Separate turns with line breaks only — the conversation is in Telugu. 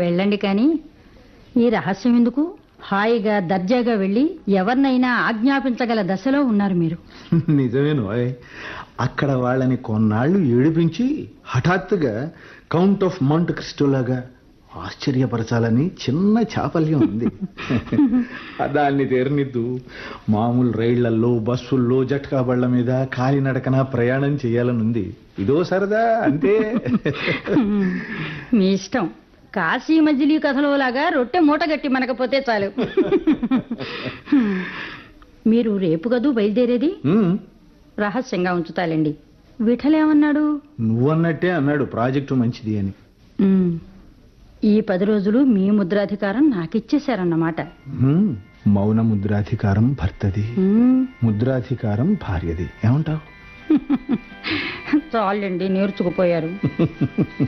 వెళ్ళండి కానీ ఈ రహస్యం ఎందుకు హాయిగా దర్జాగా వెళ్ళి ఎవరినైనా ఆజ్ఞాపించగల దశలో ఉన్నారు మీరు
నిజమేను ఓయ్. అక్కడ వాళ్ళని కొన్నాళ్ళు ఏడిపించి హఠాత్తుగా కౌంట్ ఆఫ్ మౌంట్ క్రిస్టోలాగా ఆశ్చర్యపరచాలని చిన్న చాపల్యం ఉంది దాన్ని తీరనిద్దు మామూలు రైళ్లలో బస్సుల్లో జట్కా బళ్ళ మీద కాలినడకన ప్రయాణం చేయాలనుంది ఇదో సరదా అంతే
మీ ఇష్టం కాశీ మజిలీ కథలో లాగా రొట్టె మూట గట్టి మనకపోతే చాలు మీరు రేపు కదూ బయలుదేరేది
ఉమ్,
రహస్యంగా ఉంచుతాలండి విఠలేమన్నాడు
నువ్వన్నట్టే అన్నాడు ప్రాజెక్టు మంచిది అని
ఉమ్, ఈ పది రోజులు మీ ముద్రాధికారం నాకిచ్చేశారన్నమాట
ఉమ్, మౌన ముద్రాధికారం భర్తది
ఉమ్,
ముద్రాధికారం భార్యది ఏమంటావు
చాలండి నేర్చుకుపోయారు